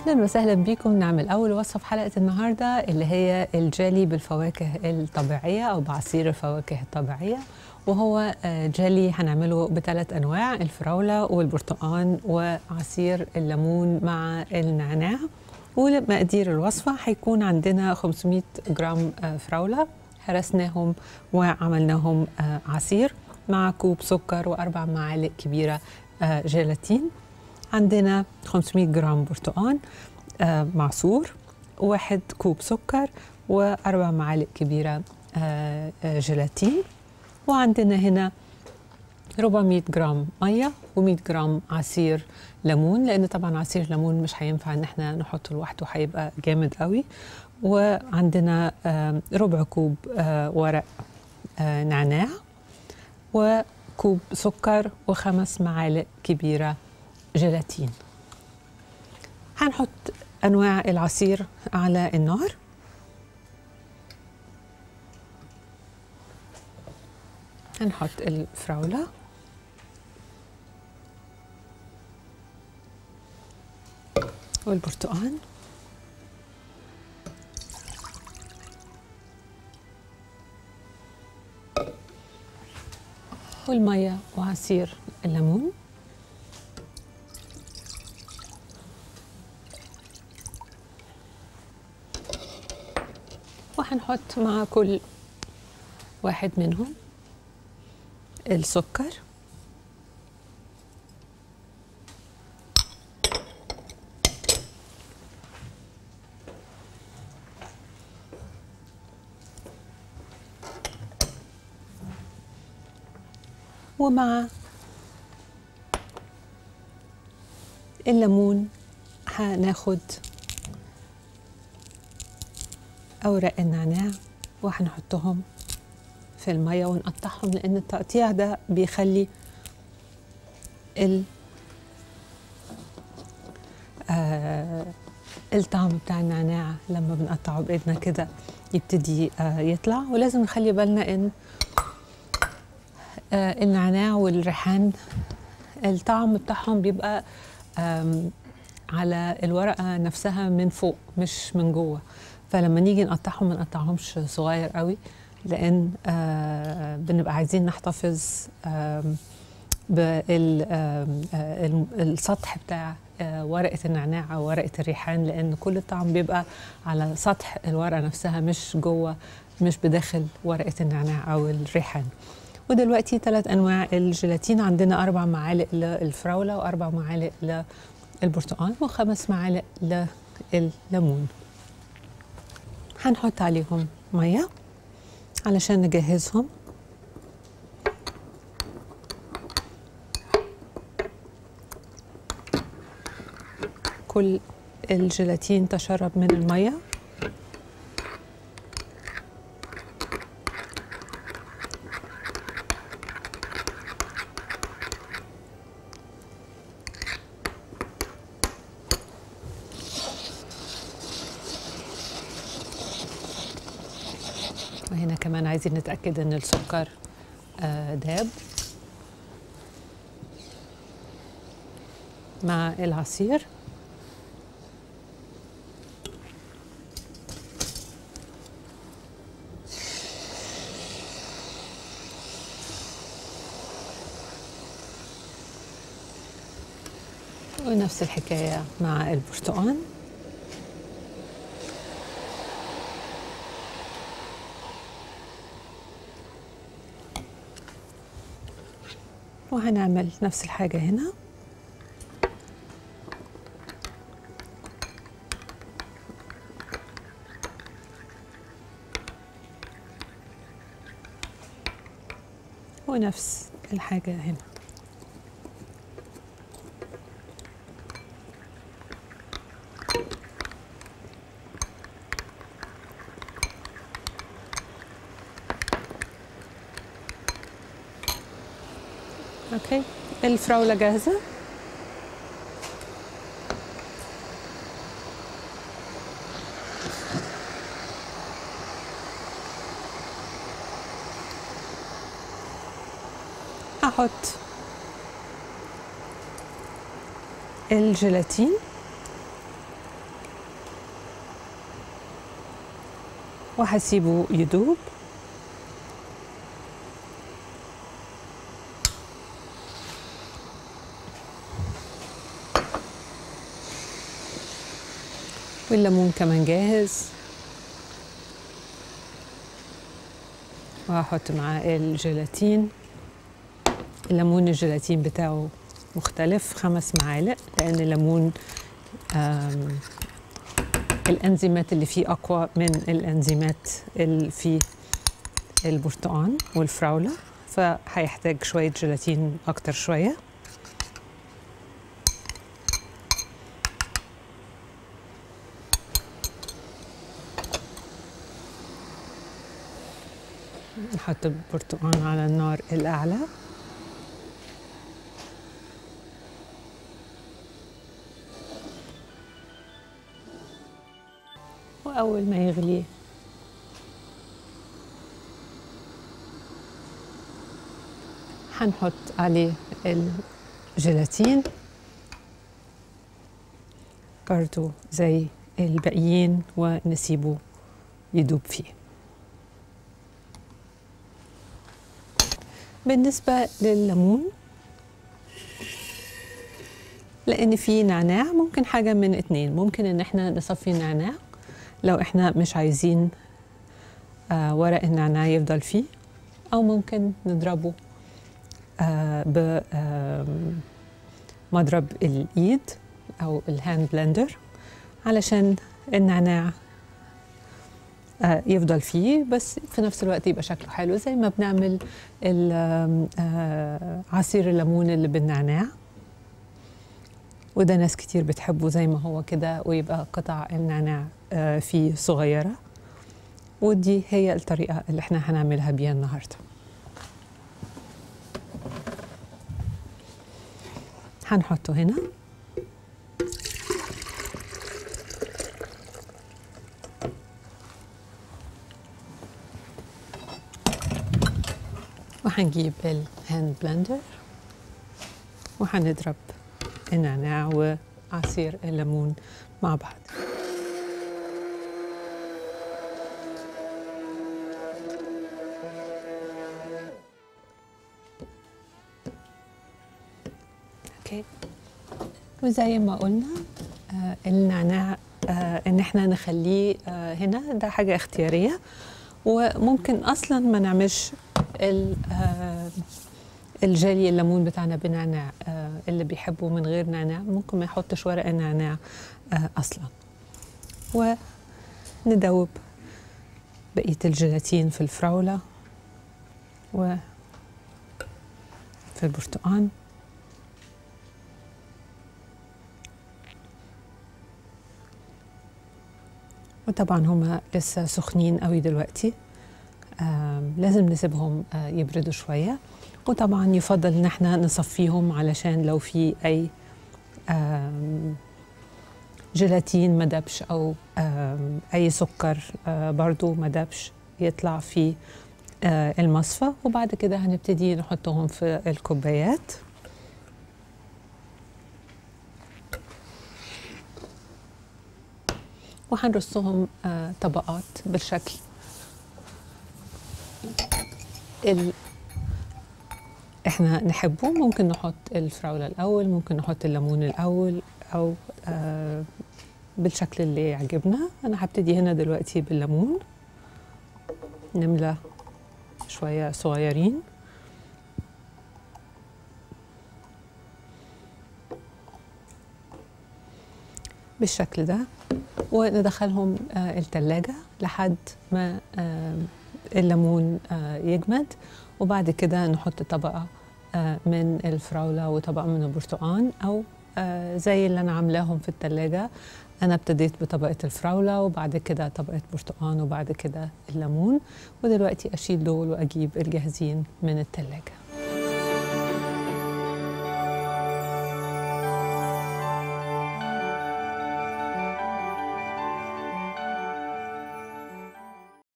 اهلا وسهلا بيكم نعمل اول وصفه في حلقه النهارده اللي هي الجيلي بالفواكه الطبيعيه او بعصير الفواكه الطبيعيه وهو آه، جيلي هنعمله بثلاث انواع الفراوله والبرتقال وعصير الليمون مع النعناع ومقادير الوصفه هيكون عندنا 500 جرام آه، فراوله هرسناهم وعملناهم آه، عصير مع كوب سكر واربع معالق كبيره آه، جيلاتين عندنا 500 جرام برتقال آه، معصور واحد كوب سكر وأربع معالق كبيرة آه، آه، جيلاتين وعندنا هنا 400 جرام مية و100 جرام عصير ليمون لأن طبعا عصير ليمون مش هينفع إن احنا نحطه لوحده هيبقى جامد قوي وعندنا آه، ربع كوب آه، ورق آه، نعناع وكوب سكر وخمس معالق كبيرة جيلاتين هنحط أنواع العصير على النار هنحط الفراولة والبرتقال والمية وعصير الليمون وهنحط مع كل واحد منهم السكر ومع الليمون هناخد أوراق النعناع وهنحطهم في المية ونقطعهم لأن التقطيع ده بيخلي ال آه الطعم بتاع النعناع لما بنقطعه بإيدنا كده يبتدي آه يطلع ولازم نخلي بالنا إن آه النعناع والريحان الطعم بتاعهم بيبقى آم، على الورقة نفسها من فوق مش من جوه فلما نيجي نقطعهم ما نقطعهمش صغير قوي لان آه بنبقى عايزين نحتفظ آم، بال آم، آه، الم- السطح بتاع آه، ورقة النعناع أو ورقة الريحان لأن كل الطعم بيبقى على سطح الورقة نفسها مش جوه مش بداخل ورقة النعناع أو الريحان ودلوقتي ثلاث أنواع الجيلاتين عندنا أربع معالق للفراولة وأربع معالق للبرتقال وخمس معالق لليمون هنحط عليهم ميه علشان نجهزهم كل الجيلاتين تشرب من الميه وهنا كمان عايزين نتأكد إن السكر آه، داب مع العصير ونفس الحكاية مع البرتقال وهنعمل نفس الحاجة هنا ونفس الحاجة هنا اوكي الفراولة جاهزة هحط الجيلاتين وهسيبه يدوب والليمون كمان جاهز وهحط معاه الجيلاتين الليمون الجيلاتين بتاعه مختلف خمس معالق لأن الليمون الأنزيمات اللي فيه أقوى من الأنزيمات اللي في البرتقال والفراولة فهيحتاج شوية جيلاتين أكتر شوية نحط البرتقال على النار الأعلى وأول ما يغلي هنحط عليه الجيلاتين برضو زي الباقيين ونسيبه يدوب فيه بالنسبة لليمون لأن في نعناع ممكن حاجة من اتنين ممكن إن احنا نصفي النعناع لو احنا مش عايزين آه ورق النعناع يفضل فيه أو ممكن نضربه آه بمضرب الإيد أو الهاند بلندر علشان النعناع آه يفضل فيه بس في نفس الوقت يبقى شكله حلو زي ما بنعمل آه عصير الليمون اللي بالنعناع وده ناس كتير بتحبه زي ما هو كده ويبقى قطع النعناع آه فيه صغيرة ودي هي الطريقة اللي احنا هنعملها بيها النهاردة هنحطه هنا وهنجيب الهاند بلندر وهنضرب النعناع وعصير الليمون مع بعض اوكي وزي ما قلنا آه النعناع آه ان احنا نخليه آه هنا ده حاجه اختياريه وممكن اصلا ما نعملش الجيلي الليمون بتاعنا بنعناع اللي بيحبه من غير نعناع ممكن ما يحطش ورق النعناع اصلا وندوب بقيه الجيلاتين في الفراوله و في البرتقال وطبعا هما لسه سخنين قوي دلوقتي لازم نسيبهم يبردوا شوية وطبعا يفضل ان احنا نصفيهم علشان لو في اي جيلاتين ما دبش او اي سكر برضو ما دبش يطلع في المصفى وبعد كده هنبتدي نحطهم في الكوبايات وهنرصهم طبقات بالشكل ال... احنا نحبه ممكن نحط الفراولة الأول ممكن نحط الليمون الأول أو آه بالشكل اللي يعجبنا أنا هبتدي هنا دلوقتي بالليمون نملى شوية صغيرين بالشكل ده وندخلهم آه التلاجة لحد ما آه الليمون يجمد وبعد كده نحط طبقة من الفراولة وطبقة من البرتقال أو زي اللي أنا عاملاهم في التلاجة أنا ابتديت بطبقة الفراولة وبعد كده طبقة برتقال وبعد كده الليمون ودلوقتي أشيل دول وأجيب الجاهزين من التلاجة